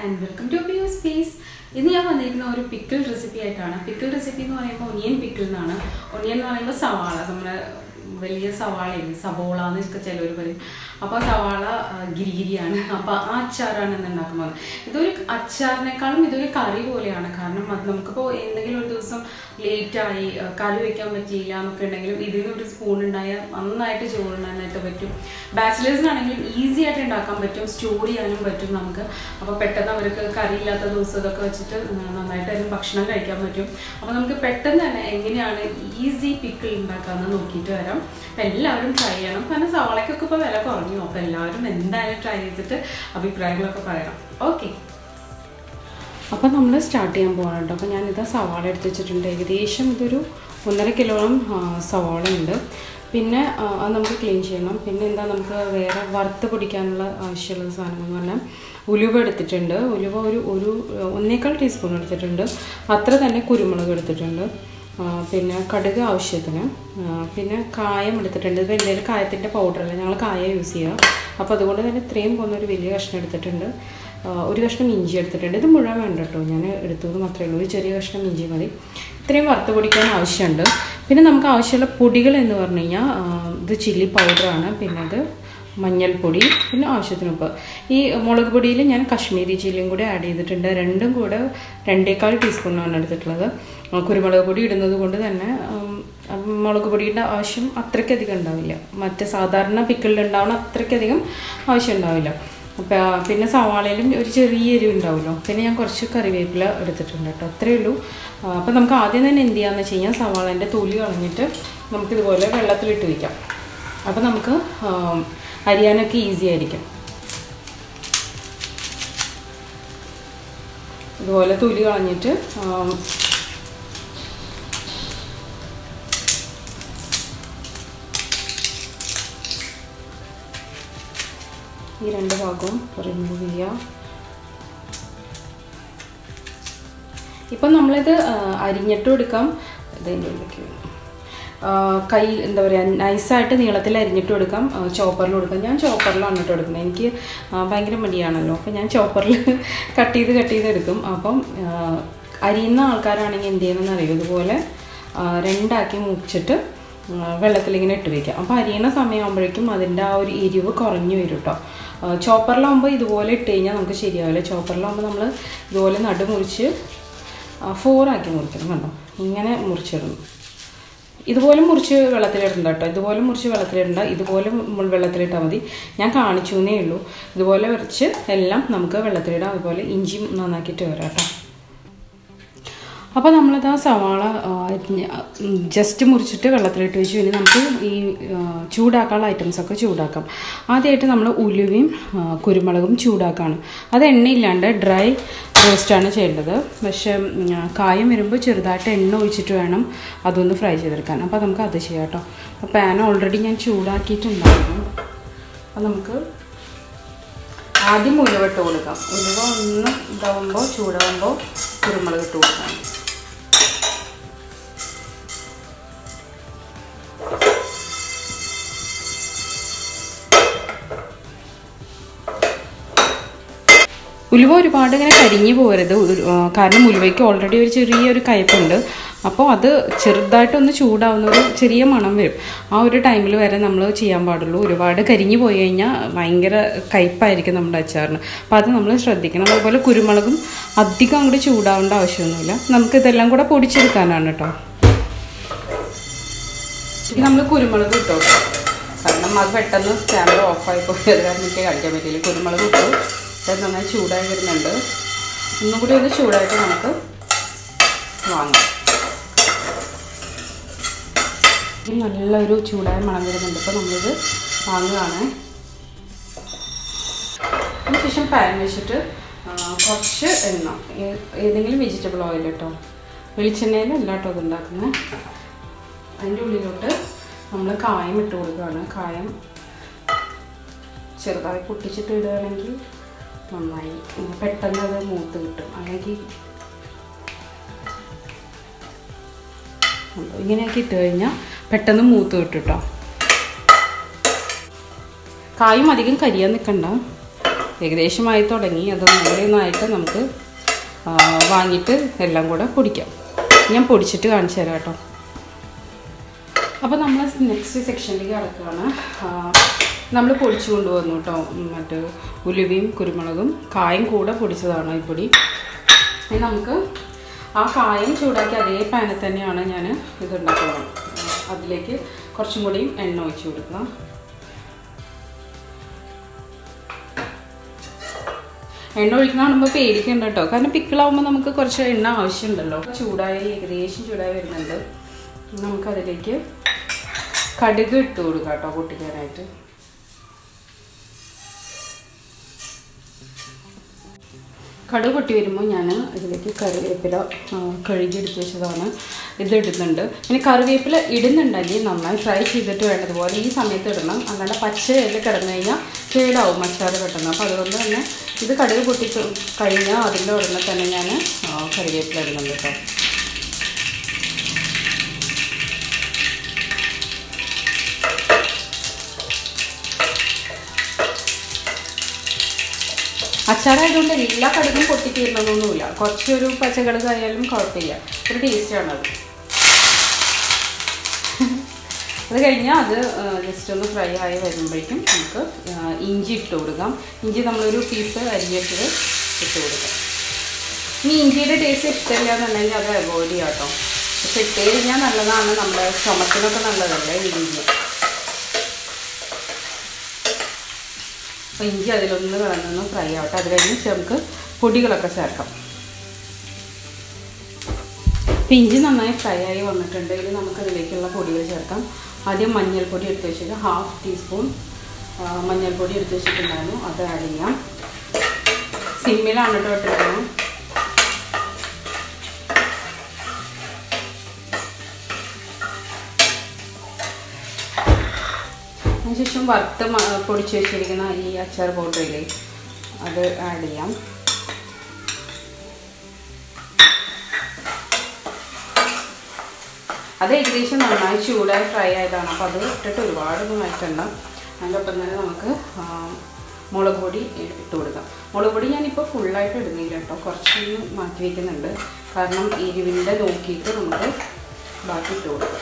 And welcome to B U space ഇന്ന് ഞാൻ വന്നിരിക്കുന്ന ഒരു പിക്കിൾ റെസിപ്പി ആയിട്ടാണ് പിക്കിൾ റെസിപ്പി എന്ന് പറയുമ്പോൾ ഒനിയൻ പിക്കിൾ എന്നാണ് ഒനിയൻ എന്ന് പറയുമ്പോൾ സവാള നമ്മുടെ വലിയ സവാളയില്ലേ സവോള എന്നൊക്കെ ചിലവർ പറയും അപ്പോൾ സവാള ആ, ഗിരിഗിരിയാണ് അപ്പോൾ ആ അച്ചാറാണ് ഇന്ന് ഉണ്ടാക്കാൻ പോകുന്നത് ഇതൊരു അച്ചാറിനേക്കാളും ഇതൊരു കറി പോലെയാണ് കാരണം അത് നമുക്കിപ്പോൾ എന്തെങ്കിലും ഒരു ദിവസം ലേറ്റായി കറി വെക്കാൻ പറ്റിയില്ല എന്നൊക്കെ ഉണ്ടെങ്കിലും ഇതിന് ഒരു സ്പൂൺ ഉണ്ടായാൽ നന്നായിട്ട് ചോറുണ്ടാനായിട്ട് പറ്റും ബാച്ചിലേഴ്സിനാണെങ്കിലും ഈസി ആയിട്ട് ഉണ്ടാക്കാൻ പറ്റും സ്റ്റോർ ചെയ്യാനും പറ്റും നമുക്ക് അപ്പോൾ പെട്ടെന്ന് അവർക്ക് കറിയില്ലാത്ത ദിവസം ഇതൊക്കെ വെച്ചിട്ട് നന്നായിട്ട് അതിന് ഭക്ഷണം കഴിക്കാൻ പറ്റും അപ്പോൾ നമുക്ക് പെട്ടെന്ന് തന്നെ എങ്ങനെയാണ് ഈസി പിക്കിൾ ഉണ്ടാക്കാമെന്ന് നോക്കിയിട്ട് വരാം അപ്പോൾ എല്ലാവരും ട്രൈ ചെയ്യണം കാരണം സവാളയ്ക്കൊക്കെ ഇപ്പോൾ വില കുറഞ്ഞു അപ്പോൾ എല്ലാവരും എന്തായാലും ട്രൈ ചെയ്തിട്ട് അഭിപ്രായങ്ങളൊക്കെ പറയണം ഓക്കെ അപ്പോൾ നമ്മൾ സ്റ്റാർട്ട് ചെയ്യാൻ പോകണം കേട്ടോ അപ്പോൾ ഞാനിത് സവാള എടുത്ത് വെച്ചിട്ടുണ്ട് ഏകദേശം ഇതൊരു ഒന്നര കിലോളം ആ, സവാള ഉണ്ട് പിന്നെ ആ, അത് നമുക്ക് ക്ലീൻ ചെയ്യണം പിന്നെ എന്താ നമുക്ക് വേറെ വറുത്ത് പൊടിക്കാനുള്ള ആവശ്യമുള്ള സാധനം എന്ന് പറഞ്ഞാൽ ഉലുവ എടുത്തിട്ടുണ്ട് ഉലുവ ഒരു ഒരു ഒന്നേക്കാൾ ടീസ്പൂൺ എടുത്തിട്ടുണ്ട് അത്ര തന്നെ കുരുമുളക് എടുത്തിട്ടുണ്ട് ആ, പിന്നെ കടുക് ആവശ്യത്തിന് ആ, പിന്നെ കായം എടുത്തിട്ടുണ്ട് ഇത് വലിയൊരു കായത്തിൻ്റെ പൗഡറല്ല ഞങ്ങൾ കായ യൂസ് ചെയ്യുക അപ്പോൾ അതുകൊണ്ട് തന്നെ ഇത്രയും പോകുന്ന ഒരു വലിയ കഷ്ണം എടുത്തിട്ടുണ്ട് ആ, ഒരു കഷ്ണം ഇഞ്ചി എടുത്തിട്ടുണ്ട് ഇത് മുഴുവൻ വേണ്ട കേട്ടോ ഞാൻ എടുത്തത് മാത്രമേ ഉള്ളൂ ഒരു ചെറിയ കഷ്ണം ഇഞ്ചി മതി ഇത്രയും വറുത്ത് പൊടിക്കാൻ ആവശ്യമുണ്ട് പിന്നെ നമുക്ക് ആവശ്യമുള്ള പൊടികൾ എന്ന് പറഞ്ഞു കഴിഞ്ഞാൽ ആ, ഇത് ചില്ലി പൗഡറാണ് പിന്നെ ഇത് മഞ്ഞൾപ്പൊടി പിന്നെ ആവശ്യത്തിന് ഉപ്പ് ഈ മുളക് പൊടിയിൽ ഞാൻ കശ്മീരി ചില്ലിയും കൂടി ആഡ് ചെയ്തിട്ടുണ്ട് രണ്ടും കൂടെ രണ്ടേക്കാൾ ടീസ്പൂണാണ് എടുത്തിട്ടുള്ളത് ആ, കുരുമുളക് പൊടി ഇടുന്നത് കൊണ്ട് തന്നെ ഉം, ഉം, മുളക് പൊടിയുടെ ആവശ്യം അത്രയ്ക്കധികം ഉണ്ടാവില്ല മറ്റേ സാധാരണ പിക്കിളിൽ ഉണ്ടാവുന്ന അത്രയ്ക്കധികം ആവശ്യം ഉണ്ടാവില്ല അപ്പോൾ പിന്നെ സവാളയിലും ഒരു ചെറിയ എരിവ് ഉണ്ടാവുമല്ലോ പിന്നെ ഞാൻ കുറച്ച് കറിവേപ്പില എടുത്തിട്ടുണ്ട് കേട്ടോ അത്രയേ ഉള്ളൂ അപ്പോൾ നമുക്ക് ആദ്യം തന്നെ എന്ത് ചെയ്യാന്ന് വെച്ച് കഴിഞ്ഞാൽ സവാളേൻ്റെ തൊലി കളഞ്ഞിട്ട് നമുക്കിതുപോലെ വെള്ളത്തിലിട്ട് വയ്ക്കാം അപ്പോൾ നമുക്ക് ആ, അരിയാനൊക്കെ ഈസി ആയിരിക്കും ഇതുപോലെ തൊലി കളഞ്ഞിട്ട് ആ, ഈ രണ്ട് ഭാഗവും റിമൂവ് ചെയ്യുക ഇപ്പം നമ്മളിത് ആ, അരിഞ്ഞിട്ടും എടുക്കാം ഇതിൻ്റെ ഉള്ളിലേക്ക് വീണു. ആ, കൈ എന്താ പറയുക നൈസായിട്ട് നീളത്തിൽ അരിഞ്ഞിട്ടും എടുക്കാം ചോപ്പറിൽ കൊടുക്കാം ഞാൻ ചോപ്പറിലാണ് കേട്ടോ എടുക്കുന്നത് എനിക്ക് ആ, ഭയങ്കര മടിയാണല്ലോ അപ്പം ഞാൻ ചോപ്പറിൽ കട്ട് ചെയ്ത് കട്ട് ചെയ്ത് എടുക്കും അപ്പം ആ, അരിയുന്ന ആൾക്കാരാണെങ്കിൽ എന്ത് ചെയ്യണമെന്ന് അറിയും ഇതുപോലെ ആ, രണ്ടാക്കി മുറിച്ചിട്ട് വെള്ളത്തിലിങ്ങനെ ഇട്ട് വയ്ക്കാം അപ്പോൾ അരിയണ സമയമാകുമ്പോഴേക്കും അതിൻ്റെ ആ ഒരു എരിവ് കുറഞ്ഞു വരും കേട്ടോ ചോപ്പറിലാകുമ്പോൾ ഇതുപോലെ ഇട്ട് കഴിഞ്ഞാൽ നമുക്ക് ശരിയാവില്ല ചോപ്പറിലാകുമ്പോൾ നമ്മൾ ഇതുപോലെ നടുമുറിച്ച് ഫോറാക്കി മുറിക്കണം കണ്ടോ ഇങ്ങനെ മുറിച്ചിടണം ഇതുപോലെ മുറിച്ച് വെള്ളത്തിലിടണ്ട കേട്ടോ ഇതുപോലെ മുറിച്ച് വെള്ളത്തിലിടണ്ട ഇതുപോലെ മു- വെള്ളത്തിലിട്ടാൽ മതി ഞാൻ കാണിച്ചു എന്നേ ഉള്ളൂ ഇതുപോലെ വരച്ച് എല്ലാം നമുക്ക് വെള്ളത്തിലിടാം അതുപോലെ ഇഞ്ചിയും നന്നാക്കിയിട്ട് വരാം കേട്ടോ അപ്പോൾ നമ്മളിത് ആ സവാള ജസ്റ്റ് മുറിച്ചിട്ട് വെള്ളത്തിലിട്ട് വെച്ചു ഇനി നമുക്ക് ഈ ആ, ചൂടാക്കാനുള്ള ഐറ്റംസൊക്കെ ചൂടാക്കാം ആദ്യമായിട്ട് നമ്മൾ ഉലുവയും ആ, കുരുമുളകും ചൂടാക്കാണ് അത് എണ്ണയില്ലാണ്ട് ഡ്രൈ റോസ്റ്റാണ് ചെയ്യേണ്ടത് പക്ഷേ ഉം, ആ, കായം വരുമ്പോൾ ചെറുതായിട്ട് എണ്ണ ഒഴിച്ചിട്ട് വേണം അതൊന്ന് ഫ്രൈ ചെയ്തെടുക്കാൻ അപ്പോൾ നമുക്ക് അത് ചെയ്യാം കേട്ടോ അപ്പോൾ പാൻ ഓൾറെഡി ഞാൻ ചൂടാക്കിയിട്ടുണ്ടായിരുന്നു അപ്പോൾ നമുക്ക് ആദ്യം ഉലുവ ഇട്ട് കൊടുക്കാം ഉലുവ ഒന്ന് ഇതാവുമ്പോൾ ചൂടാവുമ്പോൾ കുരുമുളക് ഇട്ട് കൊടുക്കാം ഉലുവ ഒരുപാട് ഇങ്ങനെ കരിഞ്ഞു പോകരുത് ഒരു- ആ, കാരണം ഉലുവയ്ക്ക് ഓൾറെഡി ഒരു ചെറിയൊരു കയ്പുണ്ട് അപ്പോൾ അത് ചെറുതായിട്ടൊന്ന് ചൂടാവുന്ന ഒരു ചെറിയ മണം വരും ആ ഒരു ടൈമിൽ വരെ നമ്മൾ ചെയ്യാൻ പാടുള്ളൂ ഒരുപാട് കരിഞ്ഞു പോയി കഴിഞ്ഞാൽ ഭയങ്കര കയ്പായിരിക്കും നമ്മുടെ അച്ചാറിന് അപ്പോൾ അത് നമ്മൾ ശ്രദ്ധിക്കണം അതുപോലെ കുരുമുളകും അധികം അങ്ങോട്ട് ചൂടാവേണ്ട ആവശ്യമൊന്നുമില്ല നമുക്ക് ഇതെല്ലാം കൂടെ പൊടിച്ചെടുക്കാനാണ് കേട്ടോ നമ്മൾ കുരുമുളക് ഇട്ടോ കാരണം അത് പെട്ടെന്ന് ക്യാമറ ഓഫായി പോയത് കാരണം എനിക്ക് കഴിക്കാൻ പറ്റില്ല കുരുമുളക് ഇട്ടു അത് നന്നായി ചൂടായി വരുന്നുണ്ട് ഒന്നും കൂടി ഒന്ന് ചൂടായിട്ട് നമുക്ക് വാങ്ങാം ഇനി നല്ലൊരു ചൂടായ മണം വരുന്നുണ്ട് അപ്പോൾ നമ്മളിത് വാങ്ങുകയാണ് അതിനുശേഷം പാൻ വെച്ചിട്ട് ആ, കുറച്ച് എണ്ണ ഏ- ഏതെങ്കിലും വെജിറ്റബിൾ ഓയിൽ കേട്ടോ വെളിച്ചെണ്ണയിലല്ല കേട്ടോ ഇത് ഉണ്ടാക്കുന്നത് അതിൻ്റെ ഉള്ളിലോട്ട് നമ്മൾ കായം ഇട്ട് കൊടുക്കുകയാണ് കായം ചെറുതായി പൊട്ടിച്ചിട്ട് ഇടുകയാണെങ്കിൽ നന്നായി ഉം, പെട്ടെന്ന് അത് മൂത്ത് കിട്ടും അല്ലെങ്കിൽ ഉണ്ടോ? ഇങ്ങനെയൊക്കെ ഇട്ട് കഴിഞ്ഞാൽ പെട്ടെന്ന് മൂത്ത് കിട്ടും കേട്ടോ കായും അധികം കരിയാൻ നിൽക്കണ്ട ഏകദേശമായി തുടങ്ങി അത് കൂടി ഒന്നായിട്ട് നമുക്ക് ആ, വാങ്ങിയിട്ട് എല്ലാം കൂടെ പൊടിക്കാം ഞാൻ പൊടിച്ചിട്ട് കാണിച്ചു തരാം കേട്ടോ അപ്പോൾ നമ്മൾ നെക്സ്റ്റ് സെക്ഷനിലേക്ക് കിടക്കുകയാണ് നമ്മൾ പൊടിച്ചു കൊണ്ടുവന്നു കേട്ടോ ഉം, മറ്റ് ഉലുവയും കുരുമുളകും കായും കൂടെ പൊടിച്ചതാണ് ഈ പൊടി ഇനി നമുക്ക് ആ കായം ചൂടാക്കി അതേ പാനിൽ തന്നെയാണ് ഞാൻ ഇത് ഉണ്ടാക്കുന്നത് അതിലേക്ക് കുറച്ചും കൂടിയും എണ്ണ ഒഴിച്ച് കൊടുക്കുക എണ്ണ ഒഴിക്കുന്ന കാണുമ്പോൾ പേടിക്കണ്ട കേട്ടോ കാരണം പിക്കിളാവുമ്പോൾ നമുക്ക് കുറച്ച് എണ്ണ ആവശ്യമുണ്ടല്ലോ ചൂടായി ഏകദേശം ചൂടായി വരുന്നുണ്ട് നമുക്കതിലേക്ക് കടുക് ഇട്ട് കൊടുക്കാം കേട്ടോ പൊട്ടിക്കാനായിട്ട് കടുക് പൊട്ടി വരുമ്പോൾ ഞാൻ ഇതിലേക്ക് കറിവേപ്പില ആ, കഴുകി എടുത്ത് വെച്ചതാണ് ഇത് ഇടുന്നുണ്ട് ഇനി കറിവേപ്പില ഇടുന്നുണ്ടെങ്കിൽ നന്നായി ഫ്രൈ ചെയ്തിട്ട് വേണ്ടതുപോലെ ഈ സമയത്ത് ഇടണം അല്ലാണ്ട് പച്ചയിൽ കിടന്നു കഴിഞ്ഞാൽ കേടാവും മസാല പെട്ടെന്ന് അപ്പോൾ അതുകൊണ്ട് തന്നെ ഇത് കടുക് പൊട്ടി കഴിഞ്ഞാൽ അതിൻ്റെ ഉടനെ തന്നെ ഞാൻ ആ, കറിവേപ്പില ഇടുന്നുണ്ട് കേട്ടോ അച്ചാറായതുകൊണ്ട് എല്ലാ കടുകും പൊട്ടിത്തീരണമൊന്നുമില്ല കുറച്ചൊരു പച്ചക്കടുക് ആയാലും കുഴപ്പമില്ല ഒരു ടേസ്റ്റാണത് അത് കഴിഞ്ഞാൽ അത് ജസ്റ്റ് ഒന്ന് ഫ്രൈ ആയി വരുമ്പോഴേക്കും നമുക്ക് ആ, ഇഞ്ചി ഇട്ട് കൊടുക്കാം ഇഞ്ചി നമ്മളൊരു പീസ് അരിഞ്ഞിട്ട് ഇട്ട് കൊടുക്കാം ഇനി ഇഞ്ചിയുടെ ടേസ്റ്റ് ഇഷ്ടമില്ല എന്നുണ്ടെങ്കിൽ അത് അവോയ്ഡ് ചെയ്യാം കേട്ടോ പക്ഷെ ഇട്ട് കഴിഞ്ഞാൽ നല്ലതാണ് നമ്മുടെ ചുമത്തിനൊക്കെ നല്ലതല്ലേ ഇഞ്ചി അപ്പോൾ ഇഞ്ചി അതിലൊന്ന് കിടന്നൊന്ന് ഫ്രൈ ആവട്ടെ അത് കഴിഞ്ഞ് നമുക്ക് പൊടികളൊക്കെ ചേർക്കാം അപ്പോൾ ഇഞ്ചി നന്നായി ഫ്രൈ ആയി വന്നിട്ടുണ്ട് ഇനി നമുക്ക് അതിലേക്കുള്ള പൊടികൾ ചേർക്കാം ആദ്യം മഞ്ഞൾപ്പൊടി എടുത്ത് വെച്ചിട്ട് ഹാഫ് ടീസ്പൂൺ മഞ്ഞൾപ്പൊടി എടുത്ത് വെച്ചിട്ടുണ്ടായിരുന്നു അത് ആഡ് ചെയ്യാം സിമ്മിലാണ് കേട്ടോ ഇട്ടിരിക്കുന്നത് അതിനുശേഷം വറുത്ത് മ- പൊടിച്ച് വെച്ചിരിക്കുന്ന ഈ അച്ചാർ പൗഡറില്ലേ അത് ആഡ് ചെയ്യാം അത് ഏകദേശം നന്നായി ചൂടായി ഫ്രൈ ആയതാണ് അപ്പോൾ അത് ഇട്ടിട്ട് ഒരുപാടൊന്നും വഴറ്റണ്ട അതിൻ്റെ ഒപ്പം തന്നെ നമുക്ക് ആ, മുളക് പൊടി ഇട്ട് കൊടുക്കാം മുളക് പൊടി ഞാനിപ്പോൾ ഫുള്ളായിട്ട് ഇടുന്നില്ല കേട്ടോ കുറച്ചൊന്ന് മാറ്റി വയ്ക്കുന്നുണ്ട് കാരണം എരിവിൻ്റെ നോക്കിയിട്ട് നമുക്ക് ബാക്കി ഇട്ട് കൊടുക്കാം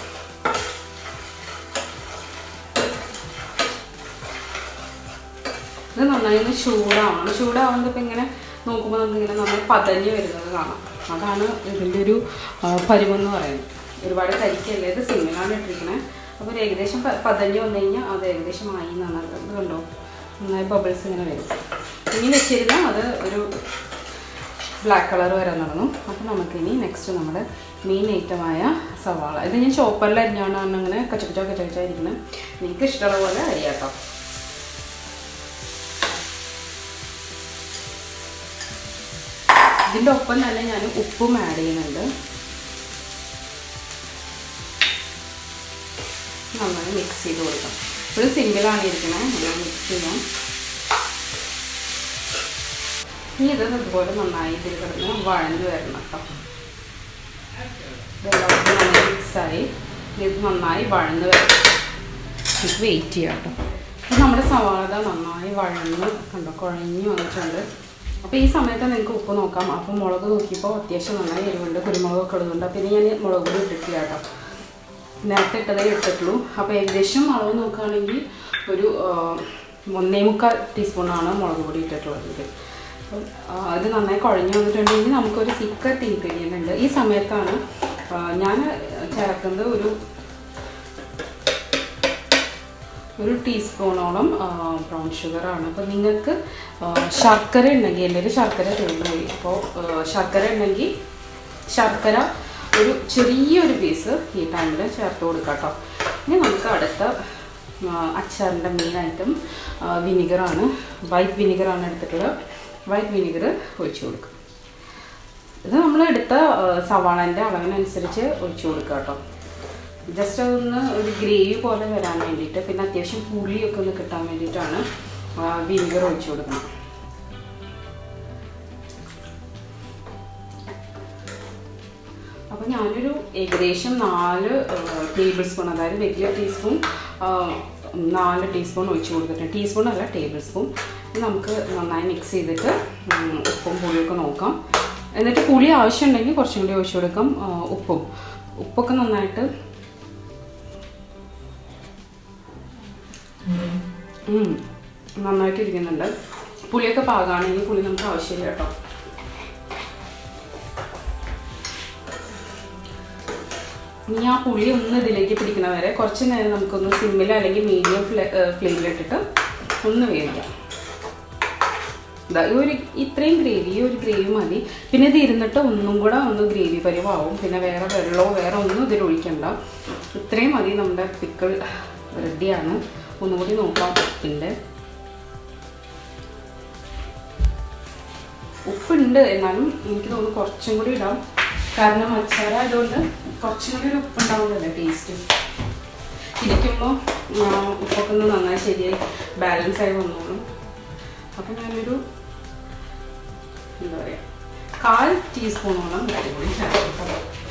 ഇത് നന്നായി ഒന്ന് ചൂടാവണം ചൂടാവുന്നത് ഇപ്പം ഇങ്ങനെ നോക്കുമ്പോൾ നമുക്ക് ഇങ്ങനെ നന്നായി പതഞ്ഞ് വരുന്നത് കാണാം അതാണ് ഇതിൻ്റെ ഒരു ആ, പരുവെന്ന് പറയുന്നത് ഒരുപാട് കരിക്കല്ലേ ഇത് സിമ്മിലാണ് ഇട്ടിരിക്കണേ അപ്പോൾ ഒരു ഏകദേശം പ- പതഞ്ഞ് വന്നു കഴിഞ്ഞാൽ അത് ഏകദേശം ആയി എന്നാണ് ഇത് കണ്ടോ നന്നായി ബബിൾസ് ഇങ്ങനെ വരും ഇനി വെച്ചിരുന്നാൽ അത് ഒരു ബ്ലാക്ക് കളർ വരാൻ തുടങ്ങും അപ്പോൾ നമുക്കിനി നെക്സ്റ്റ് നമ്മുടെ മെയിൻ ഐറ്റമായ സവാള ഇത് ഞാൻ ചോപ്പറിൽ അരിഞ്ഞുകൊണ്ടാണ് അങ്ങനെ കച്ചക്കച്ചോ കച്ചക്കച്ചോ ഇരിക്കുന്നത് നിങ്ങൾക്ക് ഇഷ്ടമുള്ള പോലെ അരിയാട്ടോ ഇതിൻ്റെ ഒപ്പം തന്നെ ഞാൻ ഉപ്പും ആഡ് ചെയ്യുന്നുണ്ട് നന്നായി മിക്സ് ചെയ്ത് കൊടുക്കാം ഒരു സിമ്പിളാണ് ഇരിക്കണേ നമ്മൾ മിക്സ് ചെയ്യാം ഇനി ഇത് ഇതുപോലെ നന്നായി ഇതിൽ കിടന്ന് വഴഞ്ഞു വരണം കേട്ടോ ഇതെല്ലാം നന്നായി മിക്സായി ഇത് നന്നായി വഴഞ്ഞു വരണം ഇത് വെയിറ്റ് ചെയ്യാം കേട്ടോ അപ്പോൾ നമ്മുടെ സവാള നന്നായി വഴന്ന് കണ്ടോ കുഴഞ്ഞു വന്നിട്ടുണ്ട് അപ്പോൾ ഈ സമയത്ത് നിങ്ങൾക്ക് ഉപ്പ് നോക്കാം അപ്പോൾ മുളക് നോക്കിയപ്പോൾ അത്യാവശ്യം നന്നായി എരിവുണ്ട് കുരുമുളകൊക്കെ ഇടുന്നുണ്ട് അപ്പോൾ ഇനി ഞാൻ മുളക് പൊടി ഇട്ടിട്ടില്ല കേട്ടോ നേരത്തെ ഇട്ടതേ ഇട്ടിട്ടുള്ളൂ അപ്പോൾ ഏകദേശം അളവ് നോക്കുകയാണെങ്കിൽ ഒരു ആ, ഒന്നേ മുക്കാൽ ടീസ്പൂണാണ് മുളക് പൊടി ഇട്ടിട്ടുള്ളത് ഇത് അപ്പം ആ, ഇത് നന്നായി കുഴഞ്ഞു വന്നിട്ടുണ്ടെങ്കിൽ നമുക്കൊരു സീക്രട്ട് ഇൻഗ്രീഡിയൻ്റ് ഉണ്ട് ഈ സമയത്താണ് ആ, ഞാൻ ചേർക്കുന്നത് ഒരു ഒരു ടീസ്പൂണോളം ബ്രൗൺ ഷുഗറാണ് അപ്പോൾ നിങ്ങൾക്ക് ആ, ശർക്കര ഉണ്ടെങ്കിൽ എല്ലാവരും ശർക്കര തീർന്നു പോയി അപ്പോൾ ശർക്കര ഉണ്ടെങ്കിൽ ശർക്കര ഒരു ചെറിയൊരു പീസ് ഈ ടൈമിൽ ചേർത്ത് കൊടുക്കാം കേട്ടോ ഇനി നമുക്ക് അടുത്ത ആ, അച്ചാറിൻ്റെ മെയിൻ ഐറ്റം വിനിഗറാണ് വൈറ്റ് വിനിഗറാണ് എടുത്തിട്ടുള്ളത് വൈറ്റ് വിനിഗർ ഒഴിച്ചു കൊടുക്കും ഇത് നമ്മൾ എടുത്ത സവാളൻ്റെ അളവിനനുസരിച്ച് ഒഴിച്ചു കൊടുക്കുക കേട്ടോ ജസ്റ്റ് അതൊന്ന് ഒരു ഗ്രേവി പോലെ വരാൻ വേണ്ടിയിട്ട് പിന്നെ അത്യാവശ്യം പുളിയൊക്കെ ഒന്ന് കിട്ടാൻ വേണ്ടിയിട്ടാണ് വിനിഗർ ഒഴിച്ചു കൊടുക്കുന്നത് അപ്പോൾ ഞാനൊരു ഏകദേശം നാല് ടേബിൾ സ്പൂൺ അതായത് വലിയ ടീസ്പൂൺ നാല് ടീസ്പൂൺ ഒഴിച്ചു കൊടുത്തിട്ടുണ്ട് ടീസ്പൂൺ അല്ല ടേബിൾ സ്പൂൺ ഇത് നമുക്ക് നന്നായി മിക്സ് ചെയ്തിട്ട് ഉം, ഉപ്പും പുളിയൊക്കെ നോക്കാം എന്നിട്ട് പുളി ആവശ്യമുണ്ടെങ്കിൽ കുറച്ചും കൂടി ഒഴിച്ചു കൊടുക്കാം ആ, ഉപ്പും ഉപ്പൊക്കെ നന്നായിട്ട് ഉം, നന്നായിട്ട് ഇരിക്കുന്നുണ്ട് പുളിയൊക്കെ പാകമാണെങ്കിൽ പുളി നമുക്ക് ആവശ്യമില്ല കേട്ടോ ഇനി ആ പുളി ഒന്ന് ഇതിലേക്ക് പിടിക്കണ വരെ കുറച്ച് നേരം നമുക്കൊന്ന് സിമ്മിൽ അല്ലെങ്കിൽ മീഡിയം ഫ്ലെയിമിലിട്ടിട്ട് ഒന്ന് വേവിക്കാം ഇതാ ഈ ഒരു ഇത്രയും ഗ്രേവി ഈ ഒരു ഗ്രേവി മതി പിന്നെ ഇത് ഇരുന്നിട്ട് ഒന്നും കൂടെ ഒന്ന് ഗ്രേവി പരിവാവും പിന്നെ വേറെ വെള്ളമോ വേറെ ഒന്നും ഇതിൽ ഒഴിക്കണ്ട ഇത്രയും മതി നമ്മുടെ പിക്കിൾ റെഡിയാണ് ഒന്നും കൂടി നോക്കാം ഉപ്പിൻ്റെ ഉപ്പുണ്ട് എന്നാലും എനിക്ക് തോന്നുന്നു കുറച്ചും കൂടി ഇടാം കാരണം അച്ചാറായതുകൊണ്ട് കുറച്ചും കൂടി ഒരു ഉപ്പുണ്ടാവുമല്ലോ ടേസ്റ്റ് ഇരിക്കുമ്പോൾ ഉപ്പൊക്കെ ഒന്ന് നന്നായി ശരിയായി ബാലൻസ് ആയി വന്നോളും അപ്പം ഞാനൊരു എന്താ പറയുക കാൽ ടീസ്പൂണോളം മുളക് പൊടി ചേർക്കാം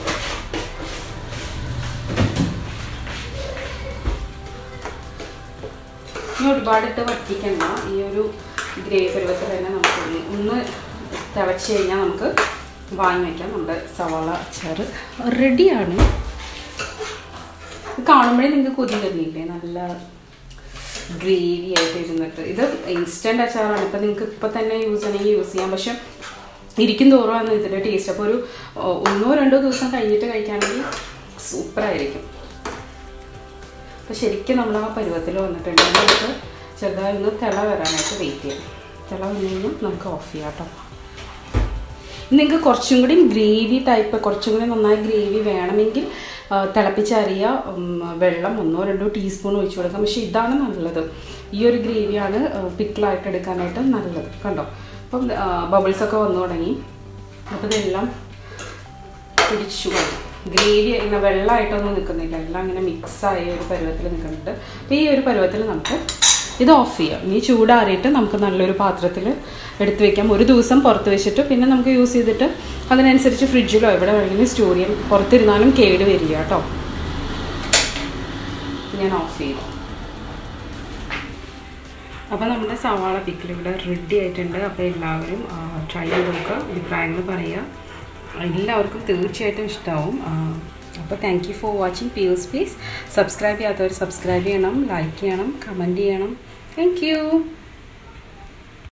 ഇനി ഒരുപാടിട്ട് വറ്റിക്കണ്ട ഈ ഒരു ഗ്രേവി പരുവത്തിൽ തന്നെ നമുക്ക് ഒന്ന് ഒന്ന് തിളച്ച് കഴിഞ്ഞാൽ നമുക്ക് വാങ്ങി വയ്ക്കാം നമ്മുടെ സവാള അച്ചാർ റെഡിയാണ് കാണുമ്പോഴേ നിങ്ങൾക്ക് കൊതി തന്നെയില്ലേ നല്ല ഗ്രേവി ആയിട്ട് ഇരുന്നിട്ട് ഇത് ഇൻസ്റ്റൻറ്റ് അച്ചാറാണ് ഇപ്പം നിങ്ങൾക്ക് ഇപ്പം തന്നെ യൂസ് ചെയ്യണമെങ്കിൽ യൂസ് ചെയ്യാം പക്ഷെ ഇരിക്കും തോറുമാണ് ഇതിൻ്റെ ടേസ്റ്റ് അപ്പോൾ ഒരു ഓ, ഒന്നോ രണ്ടോ ദിവസം കഴിഞ്ഞിട്ട് കഴിക്കുകയാണെങ്കിൽ സൂപ്പറായിരിക്കും അപ്പോൾ ശരിക്കും നമ്മൾ ആ പരുവത്തിൽ വന്നിട്ടുണ്ടെങ്കിൽ നമുക്ക് ചെറുതായി ഒന്ന് തിള വരാനായിട്ട് വെയിറ്റ് ചെയ്യാം തിള വന്നു കഴിഞ്ഞാൽ നമുക്ക് ഓഫ് ചെയ്യാം കേട്ടോ നിങ്ങൾക്ക് കുറച്ചും കൂടി ഗ്രേവി ടൈപ്പ് കുറച്ചും കൂടി നന്നായി ഗ്രേവി വേണമെങ്കിൽ ആ, തിളപ്പിച്ചറിയ ഉം, വെള്ളം ഒന്നോ രണ്ടോ ടീസ്പൂൺ ഒഴിച്ചു കൊടുക്കാം പക്ഷേ ഇതാണ് നല്ലത് ഈ ഒരു ഗ്രേവിയാണ് പിക്കിളായിട്ട് എടുക്കാനായിട്ട് നല്ലത് കണ്ടോ അപ്പം ബബിൾസ് ഒക്കെ വന്നു തുടങ്ങി അപ്പോൾ ഇതെല്ലാം പിടിച്ചു ഗ്രേവി ഇങ്ങനെ വെള്ളമായിട്ടൊന്നും നിൽക്കുന്നില്ല എല്ലാം ഇങ്ങനെ മിക്സായ ഒരു പരുവത്തിൽ നിൽക്കുന്നുണ്ട് അപ്പോൾ ഈ ഒരു പരുവത്തിൽ നമുക്ക് ഇത് ഓഫ് ചെയ്യാം ഇനി ചൂടാറിയിട്ട് നമുക്ക് നല്ലൊരു പാത്രത്തിൽ എടുത്ത് വെക്കാം ഒരു ദിവസം പുറത്ത് വെച്ചിട്ട് പിന്നെ നമുക്ക് യൂസ് ചെയ്തിട്ട് അതിനനുസരിച്ച് ഫ്രിഡ്ജിലോ എവിടെ വേണമെങ്കിലും സ്റ്റോർ ചെയ്യാം പുറത്തിരുന്നാലും കേട് വരില്ല കേട്ടോ ഞാൻ ഓഫ് ചെയ്തു അപ്പോൾ നമ്മുടെ സവാള പിക്കിൾ ഇവിടെ റെഡി ആയിട്ടുണ്ട് അപ്പോൾ എല്ലാവരും ട്രൈ ചെയ്ത് നോക്കുക അഭിപ്രായങ്ങൾ പറയുക എല്ലാവർക്കും തീർച്ചയായിട്ടും ഇഷ്ടമാവും അപ്പോൾ thank you for watching P U space subscribe ചെയ്യാത്തവർ സബ്സ്ക്രൈബ് ചെയ്യണം ലൈക്ക് ചെയ്യണം കമൻറ്റ് ചെയ്യണം താങ്ക് യു